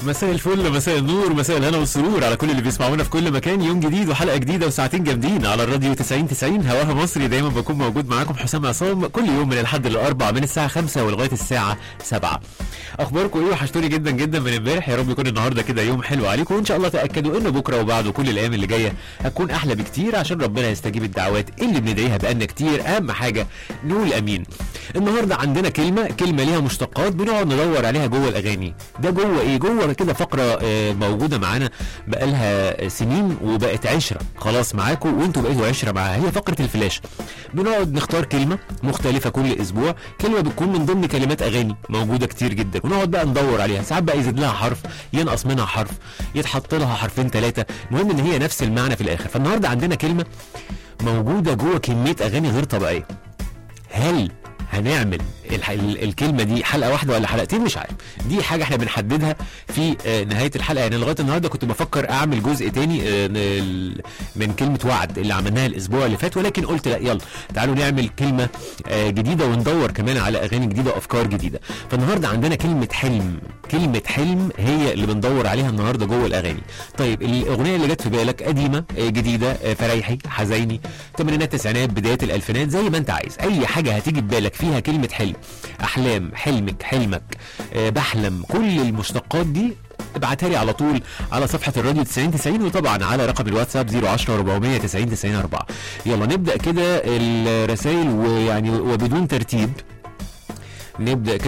مساء الفل مساء النور مساء الهنا والسرور على كل اللي بيسمعونا في كل مكان يوم جديد وحلقه جديده وساعتين جامدين على الراديو 90 90 هواها مصري دايما بكون موجود معاكم حسام عصام كل يوم من الاحد للاربع من الساعه 5 ولغايه الساعه 7 اخباركم ايه وحشتوني جدا جدا من امبارح يا رب يكون النهارده كده يوم حلو عليكم وان شاء الله تاكدوا ان بكره وبعده كل الايام اللي جايه هتكون احلى بكتير عشان ربنا يستجيب الدعوات اللي بندعيها بقالنا كتير اهم حاجه نقول امين النهارده عندنا كلمه كلمه ليها مشتقات بنقعد ندور عليها جوه الاغاني ده جوه ايه جوه كده فقره آه، موجوده معانا بقالها سنين وبقت عشره خلاص معاكم وانتوا بقيتوا عشره معاها هي فقره الفلاش بنقعد نختار كلمه مختلفه كل اسبوع كلمه بتكون من ضمن كلمات اغاني موجوده كتير جدا ونقعد بقى ندور عليها ساعات بقى يزيد لها حرف ينقص منها حرف يتحط لها حرفين ثلاثه المهم ان هي نفس المعنى في الاخر فالنهارده عندنا كلمه موجوده جوه كميه اغاني غير طبيعيه هل هنعمل الح... ال- الكلمه دي حلقه واحده ولا حلقتين مش عارف دي حاجه احنا بنحددها في آه، نهايه الحلقه يعني لغايه النهارده كنت بفكر اعمل جزء تاني آه، ن- من كلمه وعد اللي عملناها الاسبوع اللي فات ولكن قلت لا يلا تعالوا نعمل كلمه آه، جديده وندور كمان على اغاني جديده وافكار جديده فالنهارده عندنا كلمه حلم كلمه حلم هي اللي بندور عليها النهارده جوه الاغاني طيب الاغنيه اللي جت في بالك قديمه آه، جديده آه، فريحي حزيني ثمانينات تسعينات بدايات الالفينات زي ما انت عايز اي حاجه هتيجي في بالك فيها كلمه حلم احلام حلمك حلمك آه، بحلم كل المشتقات دي ابعتها لي على طول على صفحه الراديو 90 90 وطبعا على رقم الواتساب 010 490 90 4 يلا نبدا كده الرسائل ويعني وبدون ترتيب نبدا كده